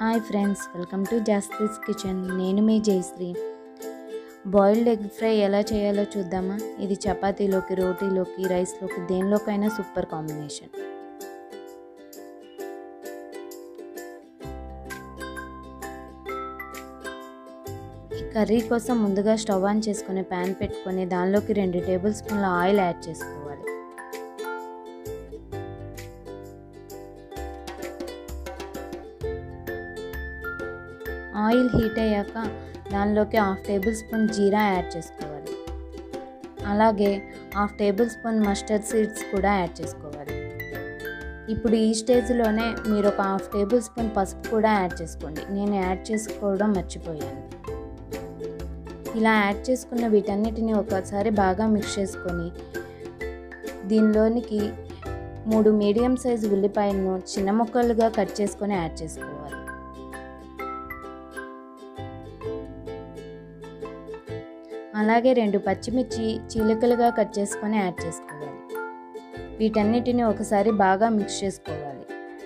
hi friends welcome to జాస్తిస్ kitchen నేను మీ జయశ్రీ బాయిల్డ్ ఎగ్ ఫ్రై ఎలా చేయాలో చూద్దామా ఇది చపాతీలోకి రోటీలోకి రైస్లోకి దేనిలోకైనా సూపర్ కాంబినేషన్ ఈ కర్రీ కోసం ముందుగా స్టవ్ ఆన్ చేసుకుని ప్యాన్ పెట్టుకొని దానిలోకి రెండు టేబుల్ స్పూన్ల ఆయిల్ యాడ్ చేసుకోవాలి ఆయిల్ హీట్ అయ్యాక దానిలోకి హాఫ్ టేబుల్ స్పూన్ జీరా యాడ్ చేసుకోవాలి అలాగే half table spoon mustard seeds కూడా యాడ్ చేసుకోవాలి ఇప్పుడు ఈ స్టేజ్లోనే మీరు ఒక హాఫ్ టేబుల్ స్పూన్ పసుపు కూడా యాడ్ చేసుకోండి నేను యాడ్ చేసుకోవడం మర్చిపోయాను ఇలా యాడ్ చేసుకున్న వీటన్నిటిని ఒకసారి బాగా మిక్స్ చేసుకొని దీనిలోనికి మూడు మీడియం సైజు ఉల్లిపాయలను చిన్న ముక్కలుగా కట్ చేసుకొని యాడ్ చేసుకోవాలి అలాగే రెండు పచ్చిమిర్చి చీలికలుగా కట్ చేసుకొని యాడ్ చేసుకోవాలి వీటన్నిటిని ఒకసారి బాగా మిక్స్ చేసుకోవాలి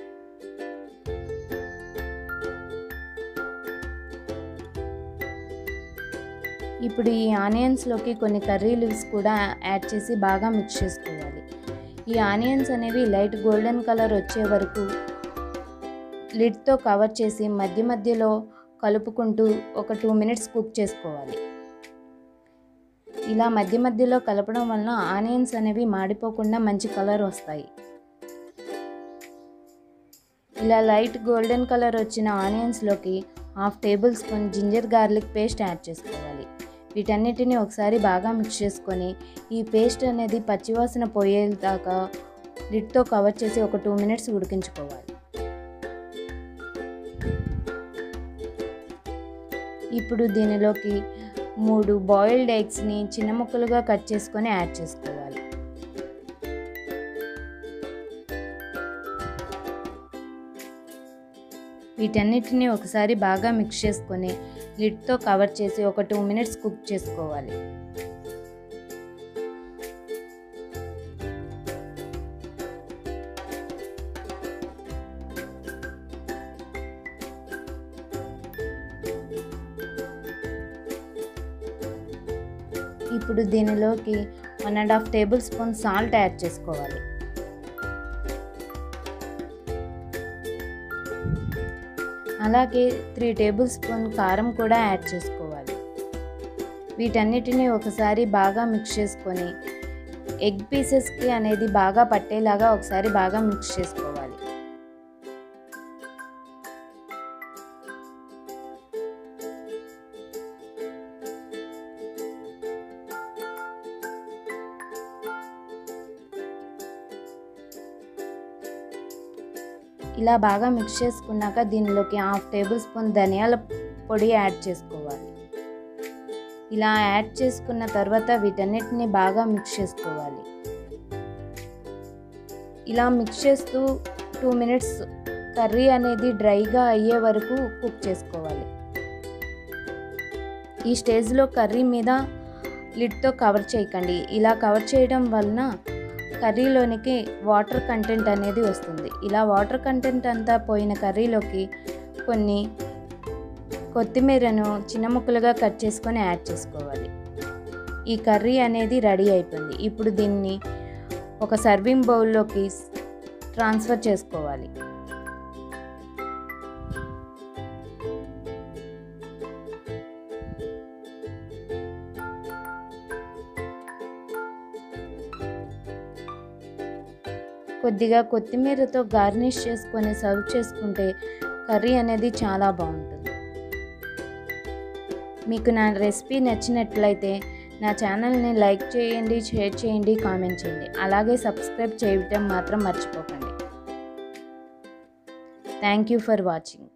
ఇప్పుడు ఈ ఆనియన్స్లోకి కొన్ని కర్రీ లీవ్స్ కూడా యాడ్ చేసి బాగా మిక్స్ చేసుకోవాలి ఈ ఆనియన్స్ అనేవి లైట్ గోల్డెన్ కలర్ వచ్చే వరకు లిడ్తో కవర్ చేసి మధ్య మధ్యలో కలుపుకుంటూ ఒక టూ మినిట్స్ కుక్ చేసుకోవాలి ఇలా మధ్య మధ్యలో కలపడం వలన ఆనియన్స్ అనేవి మాడిపోకుండా మంచి కలర్ వస్తాయి ఇలా లైట్ గోల్డెన్ కలర్ వచ్చిన ఆనియన్స్లోకి half table spoon ginger garlic paste add చేసుకోవాలి వీటన్నిటిని ఒకసారి బాగా మిక్స్ చేసుకొని ఈ పేస్ట్ అనేది పచ్చివాసన పోయేదాకా లిడ్తో కవర్ చేసి ఒక టూ మినిట్స్ ఉడికించుకోవాలి ఇప్పుడు దీనిలోకి మూడు బాయిల్డ్ ఎగ్స్ని చిన్న ముక్కలుగా కట్ చేసుకొని యాడ్ చేసుకోవాలి వీటన్నిటిని ఒకసారి బాగా మిక్స్ చేసుకొని లిడ్తో కవర్ చేసి ఒక టూ మినిట్స్ కుక్ చేసుకోవాలి ఇప్పుడు దీనిలోకి one and half table spoon salt add చేసుకోవాలి అలాగే త్రీ టేబుల్ స్పూన్ కారం కూడా యాడ్ చేసుకోవాలి వీటన్నిటిని ఒకసారి బాగా మిక్స్ చేసుకొని ఎగ్ పీసెస్కి అనేది బాగా పట్టేలాగా ఒకసారి బాగా మిక్స్ చేసుకోవాలి ఇలా బాగా మిక్స్ చేసుకున్నాక దీనిలోకి హాఫ్ టేబుల్ స్పూన్ ధనియాల పొడి యాడ్ చేసుకోవాలి ఇలా యాడ్ చేసుకున్న తర్వాత వీటన్నిటిని బాగా మిక్స్ చేసుకోవాలి ఇలా మిక్స్ చేస్తూ టూ మినిట్స్ కర్రీ అనేది డ్రైగా అయ్యే వరకు కుక్ చేసుకోవాలి ఈ స్టేజ్లో కర్రీ మీద లిడ్తో కవర్ చేయకండి ఇలా కవర్ చేయడం వలన కర్రీలోనికి వాటర్ కంటెంట్ అనేది వస్తుంది ఇలా వాటర్ కంటెంట్ అంతా పోయిన కర్రీలోకి కొన్ని కొత్తిమీరను చిన్న ముక్కలుగా కట్ చేసుకొని యాడ్ చేసుకోవాలి ఈ కర్రీ అనేది రెడీ అయిపోయింది ఇప్పుడు దీన్ని ఒక సర్వింగ్ బౌల్లోకి ట్రాన్స్ఫర్ చేసుకోవాలి కొద్దిగా కొత్తిమీరతో గార్నిష్ చేసుకొని సర్వ్ చేసుకుంటే కర్రీ అనేది చాలా బాగుంటుంది మీకు నా రెసిపీ నచ్చినట్లయితే నా ఛానల్ని లైక్ చేయండి షేర్ చేయండి కామెంట్ చేయండి అలాగే సబ్స్క్రైబ్ చేయటం మాత్రం మర్చిపోకండి థ్యాంక్ యూ ఫర్ వాచింగ్